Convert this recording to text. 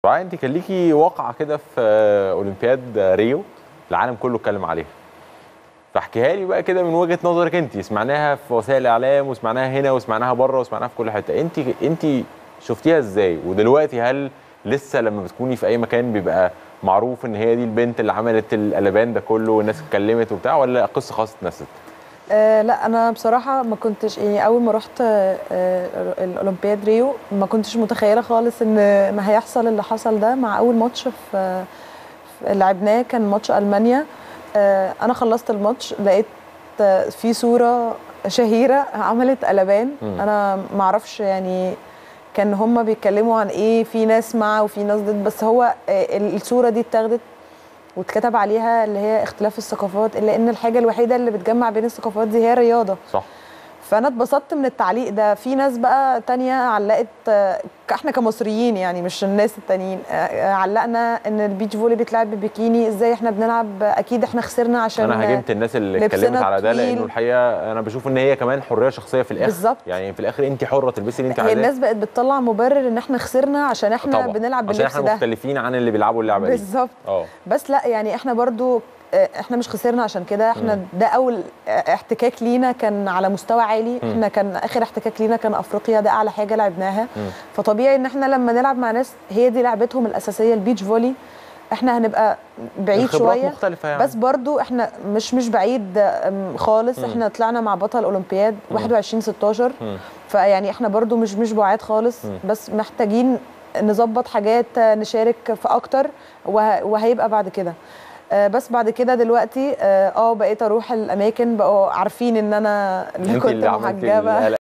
رائع انت كان ليكي واقعه كده في اولمبياد ريو العالم كله اتكلم عليها فاحكيها لي بقى كده من وجهه نظرك انت سمعناها في وسائل الاعلام وسمعناها هنا وسمعناها بره وسمعناها في كل حته انت انت شفتيها ازاي ودلوقتي هل لسه لما بتكوني في اي مكان بيبقى معروف ان هي دي البنت اللي عملت القلبان ده كله والناس اتكلمت وبتاع ولا قصه خلاص اتنست آه لا انا بصراحه ما كنتش يعني اول ما رحت آه الاولمبياد ريو ما كنتش متخيله خالص ان ما هيحصل اللي حصل ده مع اول ماتش في في- لعبناه كان ماتش المانيا آه انا خلصت الماتش لقيت آه، في صوره شهيره عملت قلبان مم. انا ما اعرفش يعني كان هما بيتكلموا عن ايه في ناس مع وفي ناس ضد بس هو آه، الصوره دي اتاخدت واتكتب عليها اللي هي اختلاف الثقافات الا ان الحاجه الوحيده اللي بتجمع بين الثقافات دي هي الرياضه صح فانا اتبسطت من التعليق ده في ناس بقى تانية علقت آه، احنا كمصريين يعني مش الناس التانيين آه، آه، علقنا ان البيتش فولي بيتلعب ببيكيني ازاي احنا بنلعب اكيد احنا خسرنا عشان انا هاجمت الناس اللي لبسنا اتكلمت على ده طويل. لانه الحقيقه انا بشوف ان هي كمان حريه شخصيه في الاخر بالظبط. يعني في الاخر انت حره تلبسي اللي انت هي عايزاه الناس بقت بتطلع مبرر ان احنا خسرنا عشان احنا طبعا بنلعب عشان باللبس احنا ده مختلفين عن اللي بيلعبوا اللعبه دي بالظبط اه بس لا يعني احنا برضو آه، احنا مش خسرنا عشان كده احنا مم. ده اول آه، احتكاك لينا كان على مستوى عالي مم. احنا كان اخر احتكاك لينا كان افريقيا ده اعلى حاجه لعبناها مم. فطبيعي ان احنا لما نلعب مع ناس هي دي لعبتهم الاساسيه البيتش فولي احنا هنبقى بعيد الخبرات شويه مختلفه يعني بس برضو احنا مش مش بعيد آم، خالص مم. احنا طلعنا مع بطل اولمبياد مم. 21 16 مم. فيعني احنا برضو مش مش بعاد خالص مم. بس محتاجين نظبط حاجات آه، نشارك في اكتر وه- وهيبقى بعد كده آه، بس بعد كده دلوقتي اه آه، بقيت اروح الاماكن بقوا عارفين ان انا اللي انت كنت اللي عملتي محجبه القلق